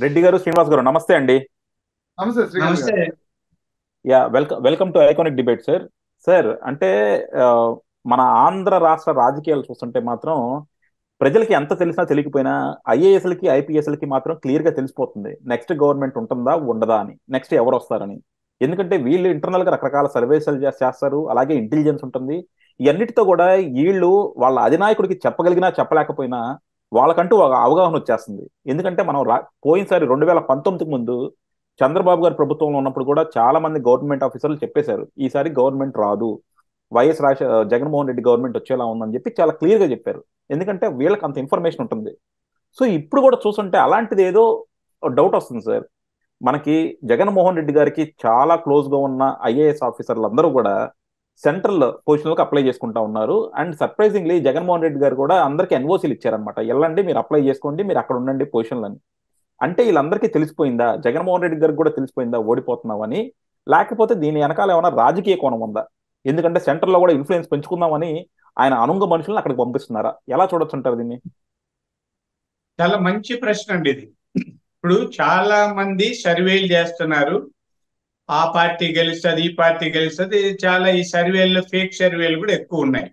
రెడ్డి గారు శ్రీనివాస్ గారు నమస్తే అండి నమస్తే శ్రీకాంత్ నమస్తే గారు yeah welcome welcome to iconic debate sir sir అంటే ఆ, మన ఆంధ్ర రాష్ట్ర రాజకీయాలు చూస్తుంటే మాత్రం ప్రజలకి ఎంత తెలిసినా తెలియకపోయినా ఐఏఎస్లకి ఐపీఎస్లకి మాత్రం క్లియర్ గా తెలిసిపోతుంది నెక్స్ట్ గవర్నమెంట్ ఉంటుందా ఉండదా అని నెక్స్ట్ ఎవరు వస్తారని ఎందుకంటే వీళ్ళు ఇంటర్నల్ గా రకరకాల సర్వేస్ చేస్తారు అలాగే ఇంటెలిజెన్స్ ఉంటుంది ఇవన్నిటితో కూడా వీళ్ళు వాళ్ళ అధినాయకుడికి చెప్పగలిగినా చెప్పలేకపోయినా వాళ్ళకంటూ ఒక అవగాహన వచ్చేస్తుంది ఎందుకంటే మనం రా పోయినసారి రెండు వేల పంతొమ్మిదికి ముందు చంద్రబాబు గారి ప్రభుత్వంలో ఉన్నప్పుడు కూడా చాలా మంది గవర్నమెంట్ ఆఫీసర్లు చెప్పేశారు ఈసారి గవర్నమెంట్ రాదు వైఎస్ రాజ జగన్మోహన్ రెడ్డి గవర్నమెంట్ వచ్చేలా ఉందని చెప్పి చాలా క్లియర్ గా చెప్పారు ఎందుకంటే వీళ్ళకి అంత ఇన్ఫర్మేషన్ ఉంటుంది సో ఇప్పుడు కూడా చూస్తుంటే అలాంటిది ఏదో డౌట్ వస్తుంది సార్ మనకి జగన్మోహన్ రెడ్డి గారికి చాలా క్లోజ్ గా ఉన్న ఐఏఎస్ ఆఫీసర్లు అందరూ కూడా సెంట్రల్ పొజిషన్లకు అప్లై చేసుకుంటా ఉన్నారు అండ్ సర్ప్రైజింగ్లీ జగన్మోహన్ రెడ్డి గారు కూడా అందరికి ఎన్ఓసీలు ఇచ్చారనమాట వెళ్ళండి మీరు అప్లై చేసుకోండి మీరు అక్కడ ఉండండి పొజిషన్లని అంటే వీళ్ళందరికీ తెలిసిపోయిందా జగన్మోహన్ రెడ్డి గారికి కూడా తెలిసిపోయిందా ఓడిపోతున్నామని లేకపోతే దీని వెనకాల ఏమైనా రాజకీయ కోణం ఉందా ఎందుకంటే సెంటర్ లో కూడా ఇన్ఫ్లుయెన్స్ పెంచుకుందామని ఆయన అనుంగ మనుషులను అక్కడికి పంపిస్తున్నారా ఎలా చూడొచ్చు అంటారు దీన్ని చాలా మంచి ప్రశ్న అండి ఇది ఇప్పుడు చాలా మంది సర్వేలు చేస్తున్నారు ఆ పార్టీ గెలుస్తుంది ఈ పార్టీ గెలుస్తుంది చాలా ఈ సర్వేల్లో ఫేక్ సర్వేలు కూడా ఎక్కువ ఉన్నాయి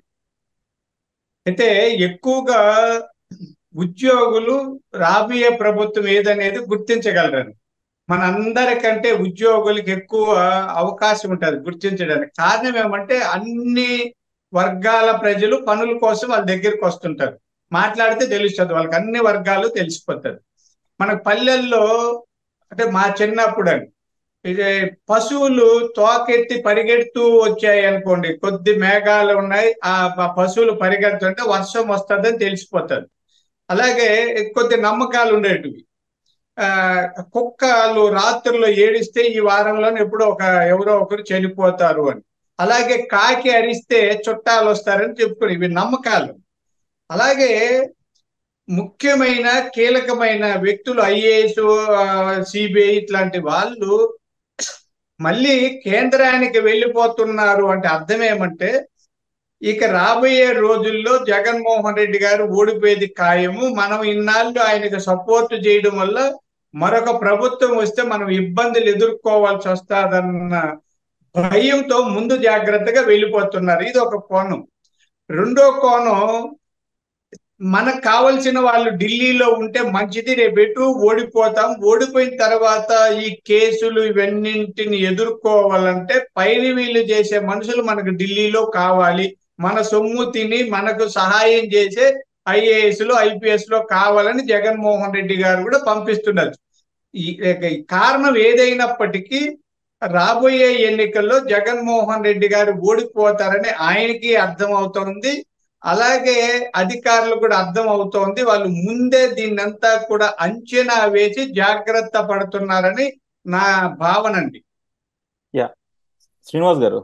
అయితే ఎక్కువగా ఉద్యోగులు రాబోయే ప్రభుత్వం ఏదనేది గుర్తించగలరని మన అందరికంటే ఉద్యోగులకు ఎక్కువ అవకాశం ఉంటుంది గుర్తించడానికి కారణం ఏమంటే అన్ని వర్గాల ప్రజలు పనుల కోసం వాళ్ళ దగ్గరికి వస్తుంటారు మాట్లాడితే తెలుస్తుంది వాళ్ళకి అన్ని వర్గాలు తెలిసిపోతుంది మనకు పల్లెల్లో అంటే మా చిన్నప్పుడు అని ఇది పశువులు తోకెత్తి పరిగెడుతూ వచ్చాయి అనుకోండి కొద్ది మేఘాలు ఉన్నాయి ఆ ప- పశువులు పరిగెడుతుంటే వర్షం వస్తుందని తెలిసిపోతుంది అలాగే కొద్ది నమ్మకాలు ఉండేటివి ఆ కుక్కలు రాత్రుల్లో ఏడిస్తే ఈ వారంలో ఎప్పుడో ఒక ఎవరో ఒకరు చనిపోతారు అని అలాగే కాకి అరిస్తే చుట్టాలు వస్తారని చెప్పుకుని ఇవి నమ్మకాలు అలాగే ముఖ్యమైన కీలకమైన వ్యక్తులు ఐఏఎస్ సిబిఐ ఇట్లాంటి వాళ్ళు మళ్ళీ కేంద్రానికి వెళ్ళిపోతున్నారు అంటే అర్థం ఏమంటే ఇక రాబోయే రోజుల్లో జగన్మోహన్ రెడ్డి గారు ఓడిపోయేది ఖాయము మనం ఇన్నాళ్ళు ఆయనకు సపోర్ట్ చేయడం వల్ల మరొక ప్రభుత్వం వస్తే మనం ఇబ్బందులు ఎదుర్కోవాల్సి వస్తాదన్న భయంతో ముందు జాగ్రత్తగా వెళ్ళిపోతున్నారు ఇది ఒక కోణం రెండో కోణం మనకు కావలసిన వాళ్ళు ఢిల్లీలో ఉంటే మంచిది రేపు ఎటు ఓడిపోతాం ఓడిపోయిన తర్వాత ఈ కేసులు ఇవన్నింటిని ఎదుర్కోవాలంటే పైన వీళ్ళు చేసే మనుషులు మనకు ఢిల్లీలో కావాలి మన సొమ్ము తిని మనకు సహాయం చేసే ఐఏఎస్ లో ఐపీఎస్ లో కావాలని జగన్మోహన్ రెడ్డి గారు కూడా పంపిస్తున్నారు ఈ ఈ కారణం ఏదైనప్పటికీ రాబోయే ఎన్నికల్లో జగన్మోహన్ రెడ్డి గారు ఓడిపోతారని ఆయనకి అర్థం అవుతోంది అలాగే అధికారులు కూడా అర్థం అవుతోంది వాళ్ళు ముందే దీన్నంతా కూడా అంచనా వేసి జాగ్రత్త పడుతున్నారని నా భావన అండి శ్రీనివాస్ గారు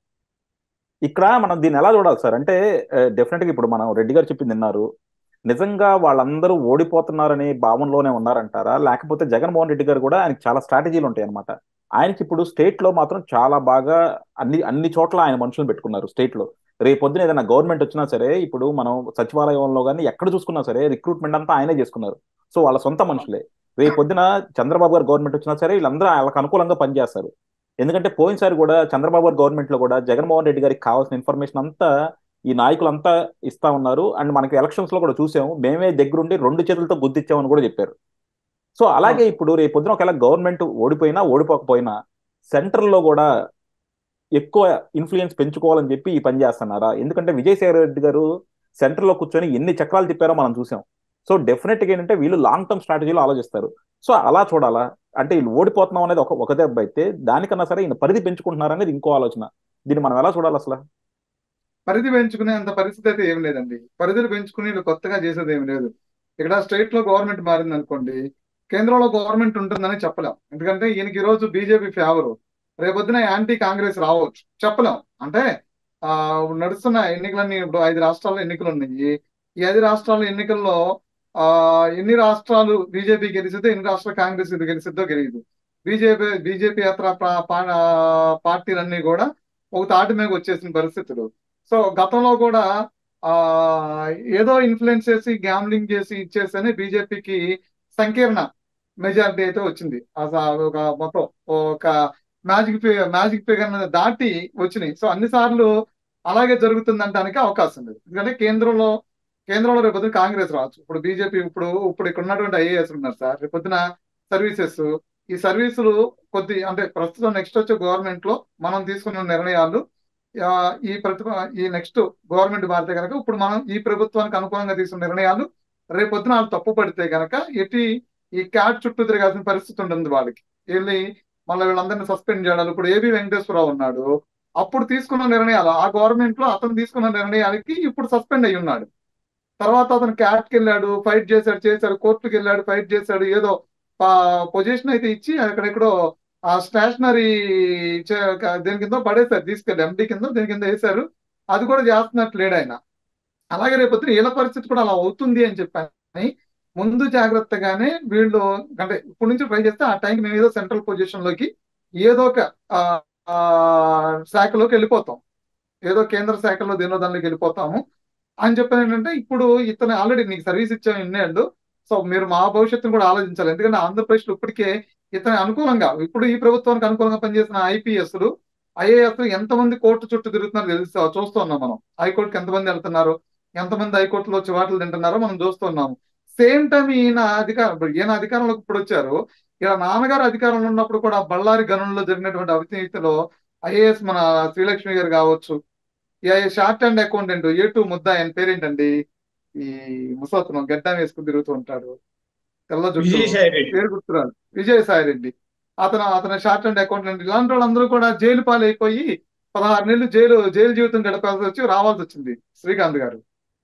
ఇక్కడ మనం దీన్ని ఎలా చూడాలి సార్ అంటే డెఫినెట్ గా ఇప్పుడు మనం రెడ్డి గారు చెప్పింది విన్నారు నిజంగా వాళ్ళందరూ ఓడిపోతున్నారనే భావనలోనే ఉన్నారంటారా లేకపోతే జగన్మోహన్ రెడ్డి గారు కూడా ఆయనకి చాలా స్ట్రాటజీలు ఉంటాయి అనమాట ఆయనకి ఇప్పుడు స్టేట్ లో మాత్రం చాలా బాగా అన్ని అన్ని చోట్ల ఆయన మనుషులు పెట్టుకున్నారు స్టేట్ లో రేపు పొద్దున ఏదైనా గవర్నమెంట్ వచ్చినా సరే ఇప్పుడు మనం సచివాలయంలో కానీ ఎక్కడ చూసుకున్నా సరే రిక్రూట్మెంట్ అంతా ఆయనే చేసుకున్నారు సో వాళ్ళ సొంత మనుషులే రేపు పొద్దున చంద్రబాబు గారు గవర్నమెంట్ వచ్చినా సరే వీళ్ళందరూ వాళ్ళకి అనుకూలంగా పనిచేస్తారు ఎందుకంటే పోయినసారి కూడా చంద్రబాబు గారి గవర్నమెంట్ లో కూడా జగన్మోహన్ రెడ్డి గారికి కావాల్సిన ఇన్ఫర్మేషన్ అంతా ఈ నాయకులంతా ఇస్తా ఉన్నారు అండ్ మనకి ఎలక్షన్స్ లో కూడా చూసాము మేమే దగ్గరుండి రెండు చేతులతో గుద్దిచ్చామని కూడా చెప్పారు సో అలాగే ఇప్పుడు రేపు పొద్దున ఒకవేళ గవర్నమెంట్ ఓడిపోయినా ఓడిపోకపోయినా సెంట్రల్ లో కూడా ఎక్కువ ఇన్ఫ్లుయెన్స్ పెంచుకోవాలని చెప్పి ఈ పని చేస్తున్నారా ఎందుకంటే విజయసాయి రెడ్డి గారు సెంటర్ లో కూర్చొని ఎన్ని చక్రాలు తిప్పారో మనం చూసాం సో డెఫినెట్ గా ఏంటంటే వీళ్ళు లాంగ్ టర్మ్ స్ట్రాటజీలో ఆలోచిస్తారు సో అలా చూడాలా అంటే వీళ్ళు ఓడిపోతున్నాం అనేది ఒక ఒక దెబ్బ అయితే దానికన్నా సరే ఈయన పరిధి పెంచుకుంటున్నారు అనేది ఇంకో ఆలోచన దీన్ని మనం ఎలా చూడాలి అసలు పరిధి పెంచుకునే అంత పరిస్థితి అయితే ఏం లేదండి పరిధులు పెంచుకుని వీళ్ళు కొత్తగా చేసేది ఏం లేదు ఇక్కడ స్టేట్ లో గవర్నమెంట్ మారింది అనుకోండి కేంద్రంలో గవర్నమెంట్ ఉంటుందని చెప్పలేం ఎందుకంటే ఈయనకి ఈ రోజు బీజేపీ ఫేవరు రేపొద్దున యాంటీ కాంగ్రెస్ రావచ్చు చెప్పలేం అంటే ఆ నడుస్తున్న ఎన్నికలన్నీ ఇప్పుడు ఐదు రాష్ట్రాల్లో ఎన్నికలు ఉన్నాయి ఈ ఐదు రాష్ట్రాల ఎన్నికల్లో ఆ ఎన్ని రాష్ట్రాలు బీజేపీ గెలిచితే ఎన్ని రాష్ట్రాలు కాంగ్రెస్ ఇది గెలిచిద్దో తెలియదు బీజేపీ బీజేపీ యాత్ర పార్టీలన్నీ కూడా ఒక తాటి మీద వచ్చేసిన పరిస్థితులు సో గతంలో కూడా ఆ ఏదో ఇన్ఫ్లుయెన్స్ చేసి గ్యామ్లింగ్ చేసి ఇచ్చేసని బీజేపీకి సంకీర్ణ మెజారిటీ అయితే వచ్చింది అస- ఒక మొత్తం ఒక మ్యాజిక్ ఫిగర్ మ్యాజిక్ ఫిగర్ దాటి వచ్చినాయి సో అన్ని సార్లు అలాగే జరుగుతుందంటానికి అవకాశం లేదు ఎందుకంటే కేంద్రంలో కేంద్రంలో రేపు పొద్దున కాంగ్రెస్ రావచ్చు ఇప్పుడు బీజేపీ ఇప్పుడు ఇప్పుడు ఇక్కడ ఉన్నటువంటి ఐఏఎస్ ఉన్నారు సార్ రేపు పొద్దున సర్వీసెస్ ఈ సర్వీసులు కొద్ది అంటే ప్రస్తుతం నెక్స్ట్ వచ్చే గవర్నమెంట్ లో మనం తీసుకున్న నిర్ణయాలు ఆ, ఈ ప్రతిభ ఈ నెక్స్ట్ గవర్నమెంట్ మారితే కనుక ఇప్పుడు మనం ఈ ప్రభుత్వానికి అనుకూలంగా తీసుకున్న నిర్ణయాలు రేపు పొద్దున వాళ్ళు తప్పు పడితే కనుక ఎట్టి ఈ క్యాట్ చుట్టూ తిరగాల్సిన పరిస్థితి ఉంటుంది వాళ్ళకి వెళ్ళి మళ్ళీ వీళ్ళందరినీ సస్పెండ్ చేయడాలు ఇప్పుడు ఏబి వెంకటేశ్వరరావు ఉన్నాడు అప్పుడు తీసుకున్న నిర్ణయాలు ఆ గవర్నమెంట్ లో అతను తీసుకున్న నిర్ణయాలకి ఇప్పుడు సస్పెండ్ అయి ఉన్నాడు తర్వాత అతను క్యాట్కి వెళ్ళాడు ఫైట్ చేశాడు చేశాడు కోర్టుకి వెళ్ళాడు ఫైట్ చేశాడు ఏదో పొజిషన్ అయితే ఇచ్చి అక్కడెక్కడో ఆ స్టేషనరీ దేని కింద పడేశారు తీసుకెళ్ళి ఎండి కింద దేని కింద వేశారు అది కూడా చేస్తున్నట్టు లేడు ఆయన అలాగే రేపొద్దున వీళ్ళ పరిస్థితి కూడా అలా అవుతుంది అని చెప్పని ముందు జాగ్రత్తగానే వీళ్ళు అంటే ఇప్పటి నుంచి ట్రై చేస్తే ఆ టైంకి మేము ఏదో సెంట్రల్ పొజిషన్ లోకి ఏదో ఒక ఆ, ఆ, శాఖలోకి వెళ్ళిపోతాం ఏదో కేంద్ర శాఖలో దేనో దానిలోకి వెళ్ళిపోతాము అని చెప్పిన ఏంటంటే ఇప్పుడు ఇతను ఆల్రెడీ నీకు సర్వీస్ ఇచ్చాం ఇన్నేళ్ళు సో మీరు మా భవిష్యత్తును కూడా ఆలోచించాలి ఎందుకంటే ఆంధ్రప్రదేశ్లో ఇప్పటికే ఇతని అనుకూలంగా ఇప్పుడు ఈ ప్రభుత్వానికి అనుకూలంగా పనిచేసిన ఐపీఎస్లు ఐఏఎస్ ఎంతమంది కోర్టు చుట్టూ తిరుగుతున్నారో తెలుసు చూస్తున్నాం మనం హైకోర్టుకి ఎంతమంది వెళ్తున్నారు ఎంతమంది హైకోర్టులో చివాట్లు తింటున్నారో మనం చూస్తున్నాము సేమ్ టైం ఈయన అధికారం ఇప్పుడు ఈయన అధికారంలోకి ఇప్పుడు వచ్చారు ఇలా నాన్నగారు అధికారంలో ఉన్నప్పుడు కూడా బళ్ళారి గనుల్లో జరిగినటువంటి అవినీతిలో ఐఏఎస్ మన శ్రీలక్ష్మి గారు కావచ్చు short and accountant A two ముద్ద ఆయన పేరేంటండి ఈ ముసలతను గడ్డం వేసుకుని తిరుగుతూ ఉంటాడు తెల్ల జుట్టు విజయసాయి రెడ్డి పేరు గుర్తురాదు విజయసాయి రెడ్డి అతను అతను షార్ట్ అండ్ అకౌంటెంట్ ఇలాంటి వాళ్ళందరూ కూడా జైలు పాలైపోయి పదహారు నెలలు జైలు జైలు జీవితం గడపాల్సి వచ్చి రావాల్సి వచ్చింది శ్రీకాంత్ గారు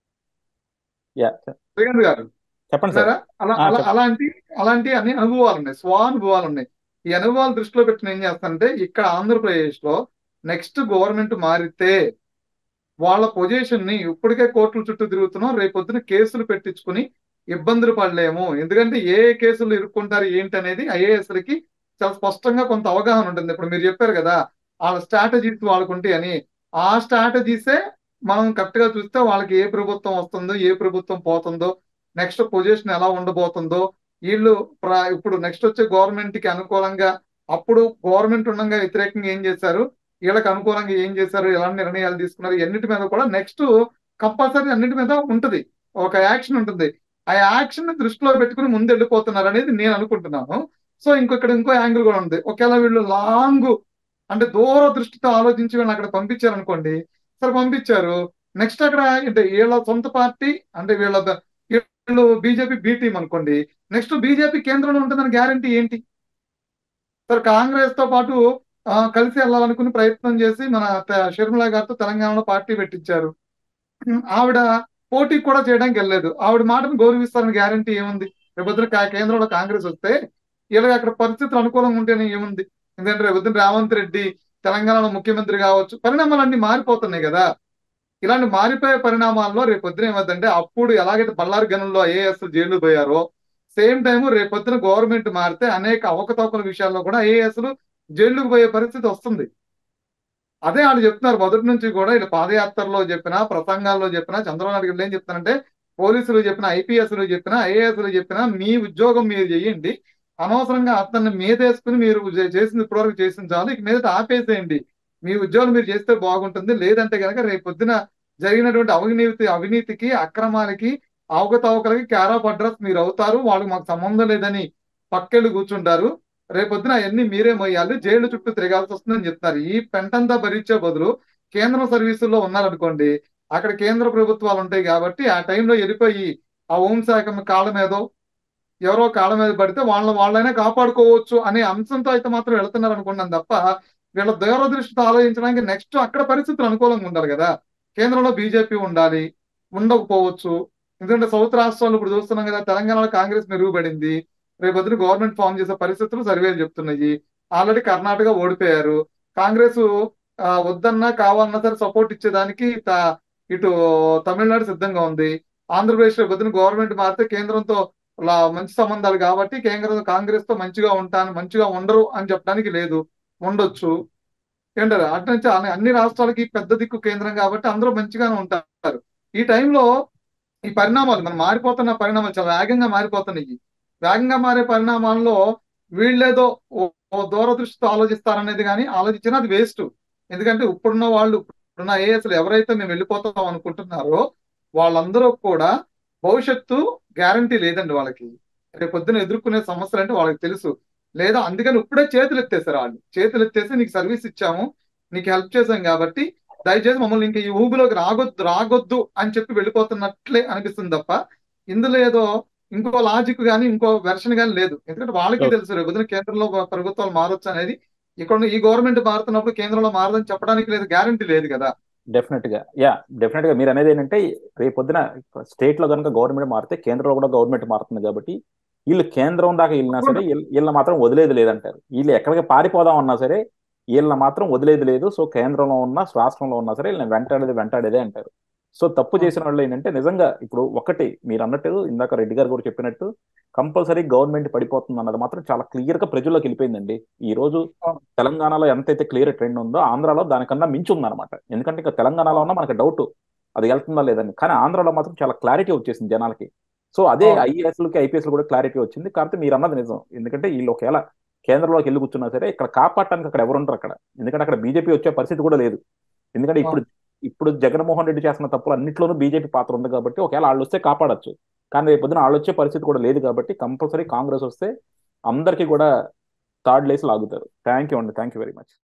యా శ్రీకాంత్ గారు చెప్పండి సార్ ఉన్నారా అలా ఆ, అలా చెప్పండి. అలాంటి అలాంటి అన్ని అనుభవాలు ఉన్నాయి స్వానుభవాలు ఉన్నాయి ఈ అనుభవాలు దృష్టిలో పెట్టుకుని ఏం చేస్తానంటే ఇక్కడ ఆంధ్రప్రదేశ్ లో నెక్స్ట్ గవర్నమెంట్ మారితే వాళ్ళ పొజిషన్ ని ఇప్పటికే కోర్టుల చుట్టూ తిరుగుతున్నాం రేపొద్దున కేసులు పెట్టించుకుని ఇబ్బందులు పడలేము ఎందుకంటే ఏ ఏ కేసులు ఇరుక్కుంటారు ఏంటి అనేది ఐఏఎస్ లకి చాలా స్పష్టంగా కొంత అవగాహన ఉంటుంది ఇప్పుడు మీరు చెప్పారు కదా వాళ్ళ స్ట్రాటజీస్ వాళ్ళకుంటే అని ఆ స్ట్రాటజీసే మనం కరెక్ట్ గా చూస్తే వాళ్ళకి ఏ ప్రభుత్వం వస్తుందో ఏ ప్రభుత్వం పోతుందో నెక్స్ట్ పొజిషన్ ఎలా ఉండబోతుందో వీళ్ళు ప్ర- ఇప్పుడు నెక్స్ట్ వచ్చే గవర్నమెంట్ కి అనుకూలంగా అప్పుడు గవర్నమెంట్ ఉండగా వ్యతిరేకంగా ఏం చేశారు వీళ్ళకి అనుకూలంగా ఏం చేశారు ఎలాంటి నిర్ణయాలు తీసుకున్నారు ఎన్నిటి మీద కూడా నెక్స్ట్ కంపల్సరీ అన్నిటి మీద ఉంటది ఒక యాక్షన్ ఉంటుంది ఆ యాక్షన్ ని దృష్టిలో పెట్టుకుని ముందు వెళ్ళిపోతున్నారు అనేది నేను అనుకుంటున్నాను సో ఇంకొకటి ఇంకో యాంగిల్ కూడా ఉంది ఒకవేళ వీళ్ళు లాంగ్ అంటే దూర దృష్టితో ఆలోచించి వీళ్ళని అక్కడ పంపించారు అనుకోండి సరే పంపించారు నెక్స్ట్ అక్కడ అంటే వీళ్ళ సొంత పార్టీ అంటే వీళ్ళ వీళ్ళు బీజేపీ బి టీం అనుకోండి నెక్స్ట్ బీజేపీ కేంద్రంలో ఉంటుందని గ్యారంటీ ఏంటి సరే కాంగ్రెస్ తో పాటు ఆ, కలిసి వెళ్ళాలనుకుని ప్రయత్నం చేసి మన త- షర్మిల గారితో తెలంగాణలో పార్టీ పెట్టించారు ఉమ్, ఆవిడ పోటీ కూడా చేయడానికి వెళ్ళలేదు ఆవిడ మాటను గౌరవిస్తారని గ్యారంటీ ఏముంది రేపొద్దున కా- కేంద్రంలో కాంగ్రెస్ వస్తే ఇలా అక్కడ పరిస్థితులు అనుకూలంగా ఉంటేనే ఏముంది ఎందుకంటే రేపొద్దున రేవంత్ రెడ్డి తెలంగాణలో ముఖ్యమంత్రి కావచ్చు పరిణామాలన్నీ మారిపోతున్నాయి కదా ఇలాంటి మారిపోయే పరిణామాల్లో రేపొద్దున ఏమవుతుందంటే అప్పుడు ఎలాగైతే బళ్ళారి గనుల్లో ఐఏఎస్ జైలు పోయారో సేమ్ టైం రేపొద్దున గవర్నమెంట్ మారితే అనేక అవకతవకల విషయాల్లో కూడా ఐఏఎస్లు జైలుకు పోయే పరిస్థితి వస్తుంది అదే వాళ్ళు చెప్తున్నారు మొదటి నుంచి కూడా ఇలా పాదయాత్రలో చెప్పినా ప్రసంగాల్లో చెప్పినా చంద్రబాబు నాయుడు గారు ఏం చెప్తారంటే పోలీసులు చెప్పిన ఐపీఎస్లు చెప్పినా ఐఏఎస్లు చెప్పినా మీ ఉద్యోగం మీరు చేయండి అనవసరంగా అతన్ని మీదేసుకుని మీరు చే- చేసింది ఇప్పటివరకు చేసిన చాలు ఇక మీదట ఆపేసేయండి మీ ఉద్యోగం మీరు చేస్తే బాగుంటుంది లేదంటే కనుక రేపు పొద్దున జరిగినటువంటి అవినీతి అవినీతికి అక్రమాలకి అవకతవకలకి క్యారా అడ్రస్ మీరు అవుతారు వాళ్ళకి మాకు సంబంధం లేదని పక్కెళ్ళు కూర్చుంటారు రేపొద్దున అవన్నీ మీరే మొయ్యాలి జైలు చుట్టూ తిరగాల్సి వస్తుందని చెప్తున్నారు ఈ పెంటంతా భరించే బదులు కేంద్ర సర్వీసుల్లో ఉన్నారనుకోండి అక్కడ కేంద్ర ప్రభుత్వాలు ఉంటాయి కాబట్టి ఆ టైంలో వెళ్ళిపోయి ఆ హోంశాఖ కాళ్ళ మీదో ఎవరో కాళ్ళ మీద పడితే వాళ్ళని వాళ్ళైనా కాపాడుకోవచ్చు అనే అంశంతో అయితే మాత్రం వెళ్తున్నారు అనుకున్నాను తప్ప వీళ్ళ దూరదృష్టితో ఆలోచించడానికి నెక్స్ట్ అక్కడ పరిస్థితులు అనుకూలంగా ఉండాలి కదా కేంద్రంలో బీజేపీ ఉండాలి ఉండకపోవచ్చు ఎందుకంటే సౌత్ రాష్ట్రాలు ఇప్పుడు చూస్తున్నాం కదా తెలంగాణలో కాంగ్రెస్ మెరుగుపడింది రేపొద్దున గవర్నమెంట్ ఫామ్ చేసే పరిస్థితులు సర్వేలు చెప్తున్నాయి ఆల్రెడీ కర్ణాటక ఓడిపోయారు కాంగ్రెస్ ఆ, వద్దన్నా కావాలన్నా సరే సపోర్ట్ ఇచ్చేదానికి త- ఇటు తమిళనాడు సిద్ధంగా ఉంది ఆంధ్రప్రదేశ్ రేపొద్దున గవర్నమెంట్ మారితే కేంద్రంతో లా- మంచి సంబంధాలు కాబట్టి కేంద్రం కాంగ్రెస్ తో మంచిగా ఉంటాను మంచిగా ఉండరు అని చెప్పడానికి లేదు ఉండొచ్చు ఏంటారు అటు నుంచి అన్ని- అన్ని రాష్ట్రాలకి పెద్ద దిక్కు కేంద్రం కాబట్టి అందరూ మంచిగానే ఉంటారు ఈ టైంలో ఈ పరిణామాలు మనం మారిపోతున్న పరిణామాలు చాలా వేగంగా మారిపోతున్నాయి వేగంగా మారే పరిణామాల్లో వీళ్ళేదో ఓ- ఓ దూరదృష్టితో ఆలోచిస్తారనేది కానీ ఆలోచించినా అది వేస్ట్ ఎందుకంటే ఇప్పుడున్న వాళ్ళు ఇప్పుడున్న ఐఏఎస్లు ఎవరైతే మేము వెళ్ళిపోతాం అనుకుంటున్నారో వాళ్ళందరూ కూడా భవిష్యత్తు గ్యారంటీ లేదండి వాళ్ళకి రేపు పొద్దున ఎదుర్కొనే సమస్యలు అంటే వాళ్ళకి తెలుసు లేదా అందుకని ఇప్పుడే చేతులు ఎత్తేసారు వాళ్ళు చేతులు ఎత్తేసి నీకు సర్వీస్ ఇచ్చాము నీకు హెల్ప్ చేశాం కాబట్టి దయచేసి మమ్మల్ని ఇంకా ఈ ఊబిలోకి రాగొద్దు రాగొద్దు అని చెప్పి వెళ్ళిపోతున్నట్లే అనిపిస్తుంది తప్ప ఇందులో ఏదో ఇంకో లాజిక్ కానీ ఇంకో వెర్షన్ కానీ లేదు ఎందుకంటే వాళ్ళకి Okay. తెలుసు రేపు పొద్దున కేంద్రంలో ప్రభుత్వాలు మారొచ్చు అనేది ఇక్కడ ఈ గవర్నమెంట్ మారుతున్నప్పుడు కేంద్రంలో మారదని చెప్పడానికి లేదు గ్యారంటీ లేదు కదా డెఫినెట్ గా యా డెఫినెట్ గా మీరు అనేది ఏంటంటే రేపు పొద్దున స్టేట్ లో కనుక గవర్నమెంట్ మారితే కేంద్రంలో కూడా గవర్నమెంట్ మారుతుంది కాబట్టి వీళ్ళు కేంద్రం దాకా వెళ్ళినా సరే వీళ్ళ- వీళ్ళని మాత్రం వదిలేది లేదంటారు వీళ్ళు ఎక్కడికి పారిపోదాం అన్నా సరే వీళ్ళని మాత్రం వదిలేది లేదు సో కేంద్రంలో ఉన్న రాష్ట్రంలో ఉన్నా సరే వీళ్ళని వెంటాడేది వెంటాడేదే అంటారు సో తప్పు చేసిన వాళ్ళు ఏంటంటే నిజంగా ఇప్పుడు ఒకటి మీరు అన్నట్టు ఇందాక రెడ్డి గారు కూడా చెప్పినట్టు కంపల్సరీ గవర్నమెంట్ పడిపోతుంది అన్నది మాత్రం చాలా క్లియర్ గా ప్రజల్లోకి వెళ్ళిపోయిందండి ఈ రోజు అవును. తెలంగాణలో ఎంతైతే క్లియర్ ట్రెండ్ ఉందో ఆంధ్రాలో దానికన్నా మించి ఉందన్నమాట ఎందుకంటే ఇక తెలంగాణలో ఉన్న మనకి డౌట్ అది వెళ్తుందా లేదని కానీ ఆంధ్రాలో మాత్రం చాలా క్లారిటీ వచ్చేసింది జనాలకి సో అదే అవును. ఐఏఎస్లకి ఐపీఎస్ కూడా క్లారిటీ వచ్చింది కాబట్టి మీరు అన్నది నిజం ఎందుకంటే వీళ్ళు ఒకవేళ కేంద్రంలోకి వెళ్ళి కూర్చున్నా సరే ఇక్కడ కాపాడటానికి అక్కడ ఎవరు ఉంటారు అక్కడ ఎందుకంటే అక్కడ బీజేపీ వచ్చే పరిస్థితి కూడా లేదు ఎందుకంటే ఇప్పుడు ఇప్పుడు జగన్మోహన్ రెడ్డి చేస్తున్న తప్పులు అన్నింటిలోనూ బీజేపీ పాత్ర ఉంది కాబట్టి ఒకవేళ వాళ్ళు వస్తే కాపాడొచ్చు కానీ రేపు పొద్దున వాళ్ళు వచ్చే పరిస్థితి కూడా లేదు కాబట్టి కంపల్సరీ కాంగ్రెస్ వస్తే అందరికీ కూడా థర్డ్ లేసి లాగుతారు థ్యాంక్ యూ అండి థ్యాంక్ యూ వెరీ మచ్